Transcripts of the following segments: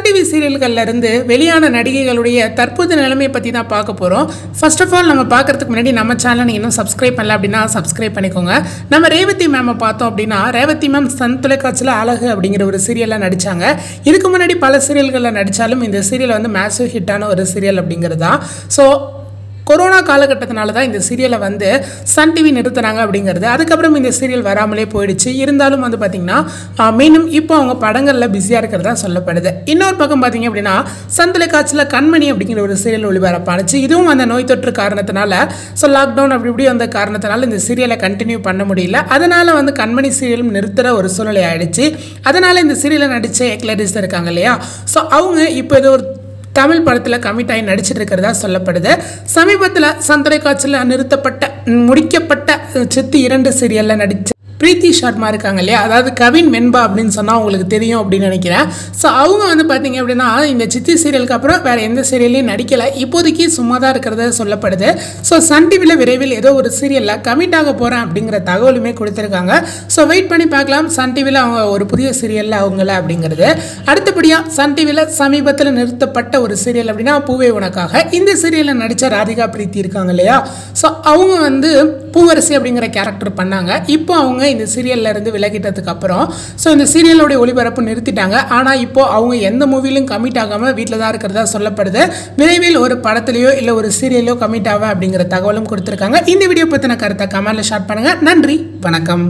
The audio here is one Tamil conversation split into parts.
டிவி சீரியல்கள்ல இருந்து வெளியான நடிகைகளுடைய தற்போது நிலைமை பற்றி தான் பார்க்க போகிறோம் ஃபர்ஸ்ட் ஆஃப் ஆல் நம்ம பார்க்கறதுக்கு முன்னாடி நம்ம சேனல் நீங்கள் இன்னும் சப்ஸ்கிரைப் பண்ணல அப்படின்னா சப்ஸ்கிரைப் பண்ணிக்கோங்க நம்ம ரேவதி மேமை பார்த்தோம் அப்படின்னா ரேவதி மேம் சன் தொலைக்காட்சியில் அழகு அப்படிங்கிற ஒரு சீரியலில் நடித்தாங்க இதுக்கு முன்னாடி பல சீரியல்களில் நடித்தாலும் இந்த சீரியல் வந்து மேசிவ் ஹிட்டான ஒரு சீரியல் அப்படிங்கிறது தான் ஸோ கொரோனா காலகட்டத்தினால தான் இந்த சீரியலை வந்து சன் டிவி நிறுத்தினாங்க அப்படிங்கிறது அதுக்கப்புறம் இந்த சீரியல் வராமலே போயிடுச்சு இருந்தாலும் வந்து பார்த்திங்கன்னா ஆஹ், மீண்டும் இப்போ அவங்க படங்களில் பிஸியாக இருக்கிறதா சொல்லப்படுது இன்னொரு பக்கம் பார்த்தீங்க அப்படின்னா சன் தொலைக்காட்சியில் கண்மணி அப்படிங்கிற ஒரு சீரியல் ஒளிபரப்பானுச்சு இதுவும் அந்த நோய் தொற்று காரணத்தினால ஸோ லாக்டவுன் அப்படி இப்படி வந்த காரணத்தினால இந்த சீரியலை கண்டினியூ பண்ண முடியல அதனால் வந்து கண்மணி சீரியலும் நிறுத்துகிற ஒரு சூழ்நிலை ஆயிடுச்சு அதனால் இந்த சீரியலை நடித்த எக்லரிஸ் இருக்காங்க இல்லையா ஸோ அவங்க இப்போ ஏதோ ஒரு தமிழ் படத்தில் கமிட் ஆகி நடிச்சிட்டு இருக்கிறதா சொல்லப்படுது சமீபத்தில் சந்தரை காட்சியில் நிறுத்தப்பட்ட ம், முடிக்கப்பட்ட அஹ், சித்தி இரண்டு சீரியலில் நடிச்ச பிரீத்தி சர்மா இருக்காங்க இல்லையா அதாவது கவின் வெண்பா அப்படின்னு சொன்னால் உங்களுக்கு தெரியும் அப்படின்னு நினைக்கிறேன் ஸோ அவங்க வந்து பார்த்தீங்க அப்படின்னா இந்த சித்தி சீரியலுக்கு அப்புறம் வேறு எந்த சீரியல்லையும் நடிக்கலை இப்போதைக்கு சும்மா தான் இருக்கிறத சொல்லப்படுது ஸோ சன் டிவியில் விரைவில் ஏதோ ஒரு சீரியலில் கமிட் ஆக போகிறேன் அப்படிங்கிற தகவலுமே கொடுத்துருக்காங்க ஸோ வெயிட் பண்ணி பார்க்கலாம் சன் டிவியில் அவங்க ஒரு புதிய சீரியலில் அவங்கள அப்படிங்கிறது அடுத்தபடியாக சன் டிவியில் சமீபத்தில் நிறுத்தப்பட்ட ஒரு சீரியல் அப்படின்னா பூவே உனக்காக இந்த சீரியலில் நடித்த ராதிகா பிரீத்தி இருக்காங்க இல்லையா ஸோ அவங்க வந்து பூவரசி அப்படிங்கிற கேரக்டர் பண்ணாங்க இப்போ அவங்க இந்த சீரியல்ல இருந்து விலகிட்டதுக்கு அப்புறம் ஸோ இந்த சீரியலோடைய ஒளிபரப்பு நிறுத்திட்டாங்க ஆனால் இப்போ அவங்க எந்த மூவிலும் கமிட் ஆகாமல் வீட்டில் தான் இருக்கிறதா சொல்லப்படுது விரைவில் ஒரு படத்துலையோ இல்லை ஒரு சீரியலையோ கமிட் ஆவேன் அப்படிங்கிற தகவலும் கொடுத்துருக்காங்க இந்த வீடியோ பற்றின கருத்தை கமெண்ட்ல ஷேர் பண்ணுங்க நன்றி வணக்கம்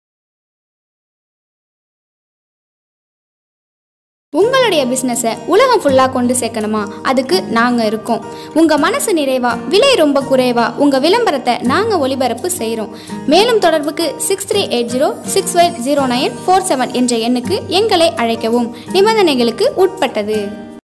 உங்களுடைய பிஸ்னஸை உலகம் ஃபுல்லாக கொண்டு சேர்க்கணுமா அதுக்கு நாங்கள் இருக்கோம் உங்கள் மனசு நிறைவா விலை ரொம்ப குறைவா உங்கள் விளம்பரத்தை நாங்கள் ஒளிபரப்பு செய்கிறோம் மேலும் தொடர்புக்கு six three eight zero six five zero nine four seven என்ற எண்ணுக்கு எங்களை அழைக்கவும் நிபந்தனைகளுக்கு உட்பட்டது